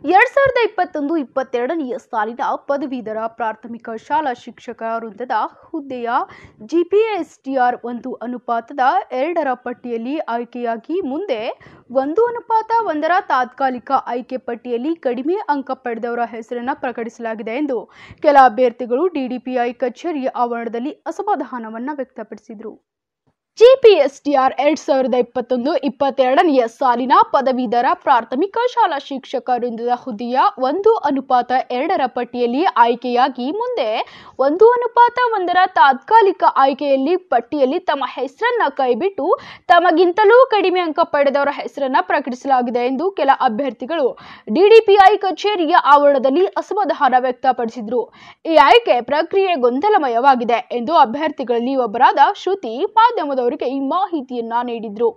ಎರಡ್ ಸಾವಿರದ ಇಪ್ಪತ್ತೊಂದು ಇಪ್ಪತ್ತೆರಡನೆಯ ಸಾಲಿನ ಪದವೀಧರ ಪ್ರಾಥಮಿಕ ಶಾಲಾ ಶಿಕ್ಷಕ ವೃಂದದ ಹುದ್ದೆಯ ಜಿಪಿಎಸ್ಟಿಆರ್ ಒಂದು ಅನುಪಾತದ ಎರಡರ ಪಟ್ಟಿಯಲ್ಲಿ ಆಯ್ಕೆಯಾಗಿ ಮುಂದೆ ಒಂದು ಅನುಪಾತ ಒಂದರ ತಾತ್ಕಾಲಿಕ ಆಯ್ಕೆ ಪಟ್ಟಿಯಲ್ಲಿ ಕಡಿಮೆ ಅಂಕ ಪಡೆದವರ ಹೆಸರನ್ನು ಪ್ರಕಟಿಸಲಾಗಿದೆ ಎಂದು ಕೆಲ ಅಭ್ಯರ್ಥಿಗಳು ಡಿಡಿಪಿಐ ಕಚೇರಿಯ ಆವರಣದಲ್ಲಿ ಅಸಮಾಧಾನವನ್ನು ವ್ಯಕ್ತಪಡಿಸಿದರು ಜಿಪಿಎಸ್ಟಿಆರ್ ಎರಡ್ ಸಾವಿರದ ಇಪ್ಪತ್ತೊಂದು ಇಪ್ಪತ್ತೆರಡನೆಯ ಸಾಲಿನ ಪದವೀಧರ ಪ್ರಾಥಮಿಕ ಶಾಲಾ ಶಿಕ್ಷಕ ವೃಂದದ ಹುದ್ದೆಯ ಒಂದು ಅನುಪಾತ ಎರಡರ ಪಟ್ಟಿಯಲ್ಲಿ ಆಯ್ಕೆಯಾಗಿ ಮುಂದೆ ಒಂದು ಅನುಪಾತ ಒಂದರ ತಾತ್ಕಾಲಿಕ ಆಯ್ಕೆಯಲ್ಲಿ ಪಟ್ಟಿಯಲ್ಲಿ ತಮ್ಮ ಹೆಸರನ್ನ ಕೈಬಿಟ್ಟು ತಮಗಿಂತಲೂ ಕಡಿಮೆ ಅಂಕ ಪಡೆದವರ ಹೆಸರನ್ನ ಪ್ರಕಟಿಸಲಾಗಿದೆ ಎಂದು ಕೆಲ ಅಭ್ಯರ್ಥಿಗಳು ಡಿಡಿಪಿಐ ಕಚೇರಿಯ ಆವರಣದಲ್ಲಿ ಅಸಮಾಧಾನ ವ್ಯಕ್ತಪಡಿಸಿದರು ಈ ಆಯ್ಕೆ ಪ್ರಕ್ರಿಯೆ ಗೊಂದಲಮಯವಾಗಿದೆ ಎಂದು ಅಭ್ಯರ್ಥಿಗಳಲ್ಲಿ ಒಬ್ಬರಾದ ಶ್ರುತಿ ಮಾಧ್ಯಮದವರಿಗೆ ಈ ಮಾಹಿತಿಯನ್ನ ನೀಡಿದ್ರು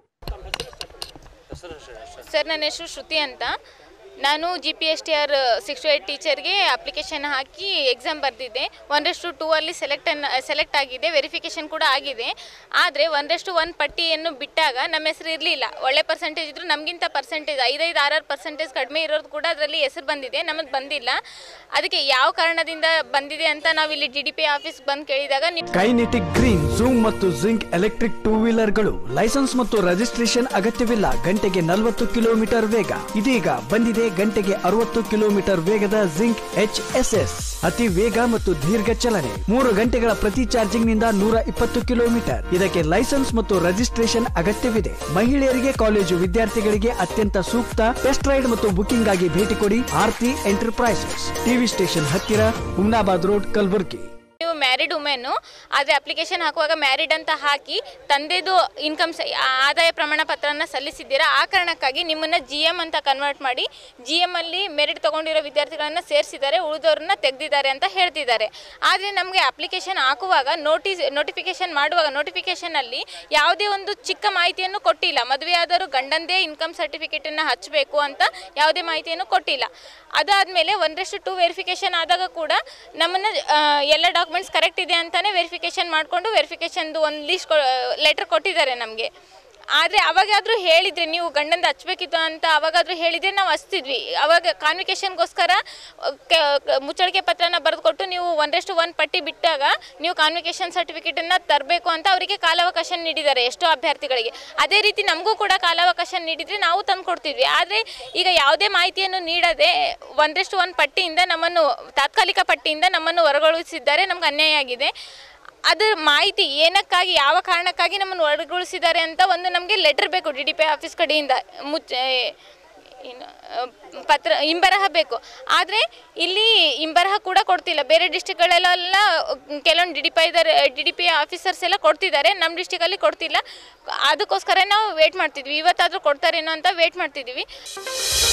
ಸರ್ ನನ್ನ ಹೆಸರು ಶ್ರುತಿ ಅಂತ ನಾನು G P S T R six to eight ಟೀಚರ್ಗೆ ಅಪ್ಲಿಕೇಶನ್ ಹಾಕಿ ಎಕ್ಸಾಮ್ ಬರೆದಿದ್ದೆ ಒಂದಷ್ಟು ಟೂ ಅಲ್ಲಿ ಸೆಲೆಕ್ಟ್ ಸೆಲೆಕ್ಟ್ ಆಗಿದೆ ವೆರಿಫಿಕೇಷನ್ ಕೂಡ ಆಗಿದೆ ಆದರೆ ಒಂದಷ್ಟು ಒನ್ ಪಟ್ಟಿಯನ್ನು ಬಿಟ್ಟಾಗ ನಮ್ಮ ಹೆಸರು ಇರಲಿಲ್ಲ ಒಳ್ಳೆ ಪರ್ಸೆಂಟೇಜ್ ಇದ್ದರೂ ನಮಗಿಂತ ಪರ್ಸೆಂಟೇಜ್ ಐದೈದು ಆರಾರು ಪರ್ಸೆಂಟೇಜ್ ಕಡಿಮೆ ಇರೋದು ಕೂಡ ಅದರಲ್ಲಿ ಹೆಸರು ಬಂದಿದೆ ನಮಗೆ ಬಂದಿಲ್ಲ ಅದಕ್ಕೆ ಯಾವ ಕಾರಣದಿಂದ ಬಂದಿದೆ ಅಂತ ನಾವು ಇಲ್ಲಿ ಡಿ ಡಿ ಪಿ ಆಫೀಸ್ಗೆ ಬಂದು ಕೇಳಿದಾಗ ನೀವು ಕೈನೆಟಿಕ್ ಗ್ರೀನ್ ಝೂಮ್ ಮತ್ತು ಜಿಂಕ್ ಎಲೆಕ್ಟ್ರಿಕ್ ಟೂ ವೀಲರ್ಗಳು ಲೈಸೆನ್ಸ್ ಮತ್ತು ರಿಜಿಸ್ಟ್ರೇಷನ್ ಅಗತ್ಯವಿಲ್ಲ ಗಂಟೆಗೆ ನಲವತ್ತು ಕಿಲೋಮೀಟರ್ ವೇಗ ಇದೀಗ ಬಂದಿದೆ ಗಂಟೆಗೆ ಅರವತ್ತು ಕಿಲೋಮೀಟರ್ ವೇಗದ ಜಿಂಕ್ ಎಚ್ ಎಸ್ ಎಸ್ ಅತಿ ವೇಗ ಮತ್ತು ದೀರ್ಘ ಚಲನೆ ಮೂರು ಗಂಟೆಗಳ ಪ್ರತಿ ಚಾರ್ಜಿಂಗ್ ನಿಂದ ನೂರ ಇಪ್ಪತ್ತು ಕಿಲೋಮೀಟರ್ ಇದಕ್ಕೆ ಲೈಸೆನ್ಸ್ ಮತ್ತು ರಿಜಿಸ್ಟ್ರೇಷನ್ ಅಗತ್ಯವಿದೆ ಮಹಿಳೆಯರಿಗೆ ಕಾಲೇಜು ವಿದ್ಯಾರ್ಥಿಗಳಿಗೆ ಅತ್ಯಂತ ಸೂಕ್ತ ಟೆಸ್ಟ್ ರೈಡ್ ಮತ್ತು ಬುಕಿಂಗ್ ಆಗಿ ಭೇಟಿ ಕೊಡಿ ಆರ್ತಿ ಎಂಟರ್ಪ್ರೈಸಸ್ ಟಿವಿ ಸ್ಟೇಷನ್ ಹತ್ತಿರ ಹುಮ್ನಾಬಾದ್ ರೋಡ್ ಕಲಬುರ್ಗಿ ನೀವು ಮ್ಯಾರಿಡ್ ವುಮೆನ್ನು ಆದರೆ ಅಪ್ಲಿಕೇಶನ್ ಹಾಕುವಾಗ ಮ್ಯಾರಿಡ್ ಅಂತ ಹಾಕಿ ತಂದೆದು ಇನ್ಕಮ್ ಆದಾಯ ಪ್ರಮಾಣ ಪತ್ರನ ಸಲ್ಲಿಸಿದ್ದೀರಾ ಆ ಕಾರಣಕ್ಕಾಗಿ ನಿಮ್ಮನ್ನು ಜಿ ಎಮ್ ಅಂತ ಕನ್ವರ್ಟ್ ಮಾಡಿ ಜಿ ಎಮ್ ಅಲ್ಲಿ ಮೆರಿಟ್ ತೊಗೊಂಡಿರೋ ವಿದ್ಯಾರ್ಥಿಗಳನ್ನು ಸೇರಿಸಿದ್ದಾರೆ ಉಳಿದವ್ರನ್ನ ತೆಗೆದಿದ್ದಾರೆ ಅಂತ ಹೇಳ್ತಿದ್ದಾರೆ ಆದರೆ ನಮಗೆ ಅಪ್ಲಿಕೇಶನ್ ಹಾಕುವಾಗ ನೋಟಿಸ್ ನೋಟಿಫಿಕೇಶನ್ ಮಾಡುವಾಗ ನೋಟಿಫಿಕೇಶನಲ್ಲಿ ಯಾವುದೇ ಒಂದು ಚಿಕ್ಕ ಮಾಹಿತಿಯನ್ನು ಕೊಟ್ಟಿಲ್ಲ ಮದುವೆ ಆದರೂ ಗಂಡಂದೇ ಇನ್ಕಮ್ ಸರ್ಟಿಫಿಕೇಟನ್ನು ಹಚ್ಚಬೇಕು ಅಂತ ಯಾವುದೇ ಮಾಹಿತಿಯನ್ನು ಕೊಟ್ಟಿಲ್ಲ ಅದಾದಮೇಲೆ ಒಂದಷ್ಟು ಟು ವೆರಿಫಿಕೇಶನ್ ಆದಾಗ ಕೂಡ ನಮ್ಮನ್ನು ಎಲ್ಲ ಡಾಕ್ಯುಮೆಂಟ್ಸ್ ಕರೆಕ್ಟ್ ಇದೆ ಅಂತಲೇ ವೆರಿಫಿಕೇಶನ್ ಮಾಡಿಕೊಂಡು ವೆರಿಫಿಕೇಶನ್ದು ಒಂದು ಲೀಸ್ಟ್ ಲೆಟರ್ ಕೊಟ್ಟಿದ್ದಾರೆ ನಮಗೆ ಆದರೆ ಅವಾಗಾದರೂ ಹೇಳಿದ್ರಿ ನೀವು ಗಂಡಂದು ಹಚ್ಬೇಕಿತ್ತು ಅಂತ ಅವಾಗಾದರೂ ಹೇಳಿದರೆ ನಾವು ಹಚ್ತಿದ್ವಿ ಅವಾಗ ಕಾನ್ವಿಕೇಶನ್ಗೋಸ್ಕರ ಮುಚ್ಚಳಿಕೆ ಪತ್ರನ ಬರೆದುಕೊಟ್ಟು ನೀವು ಒಂದಷ್ಟು ಒಂದು ಪಟ್ಟಿ ಬಿಟ್ಟಾಗ ನೀವು ಕಾನ್ವಿಕೇಶನ್ ಸರ್ಟಿಫಿಕೇಟನ್ನು ತರಬೇಕು ಅಂತ ಅವರಿಗೆ ಕಾಲಾವಕಾಶ ನೀಡಿದ್ದಾರೆ ಎಷ್ಟೋ ಅಭ್ಯರ್ಥಿಗಳಿಗೆ ಅದೇ ರೀತಿ ನಮಗೂ ಕೂಡ ಕಾಲಾವಕಾಶ ನೀಡಿದರೆ ನಾವು ತಂದು ಕೊಡ್ತಿದ್ವಿ ಆದರೆ ಈಗ ಯಾವುದೇ ಮಾಹಿತಿಯನ್ನು ನೀಡದೆ ಒಂದಷ್ಟು ಒಂದು ಪಟ್ಟಿಯಿಂದ ನಮ್ಮನ್ನು ತಾತ್ಕಾಲಿಕ ಪಟ್ಟಿಯಿಂದ ನಮ್ಮನ್ನು ಹೊರಗೊಳಿಸಿದ್ದಾರೆ ನಮ್ಗೆ ಅನ್ಯಾಯ ಆಗಿದೆ ಅದರ ಮಾಹಿತಿ ಏನಕ್ಕಾಗಿ ಯಾವ ಕಾರಣಕ್ಕಾಗಿ ನಮ್ಮನ್ನು ಹೊರಗೊಳಿಸಿದ್ದಾರೆ ಅಂತ ಒಂದು ನಮಗೆ ಲೆಟರ್ ಬೇಕು ಡಿ ಡಿ ಪಿ ಆಫೀಸ್ ಕಡೆಯಿಂದ ಮುಚ್ಚ ಏನು ಆ, ಪತ್ರ ಹಿಂಬರಹ ಬೇಕು ಆದರೆ ಇಲ್ಲಿ ಹಿಂಬರಹ ಕೂಡ ಕೊಡ್ತಿಲ್ಲ ಬೇರೆ ಡಿಸ್ಟಿಕ್ಗಳಲ್ಲೆಲ್ಲ ಕೆಲವೊಂದು ಡಿ ಡಿ ಪಿ ಇದ್ದಾರೆ ಡಿ ಡಿ ಪಿ ಆಫೀಸರ್ಸ್ ಎಲ್ಲ ಕೊಡ್ತಿದ್ದಾರೆ ನಮ್ಮ ಡಿಸ್ಟಿಕಲ್ಲಿ ಕೊಡ್ತಿಲ್ಲ ಅದಕ್ಕೋಸ್ಕರ ನಾವು ವೇಟ್ ಮಾಡ್ತಿದ್ವಿ ಇವತ್ತಾದರೂ ಕೊಡ್ತಾರೇನೋ ಅಂತ ವೇಟ್ ಮಾಡ್ತಿದ್ವಿ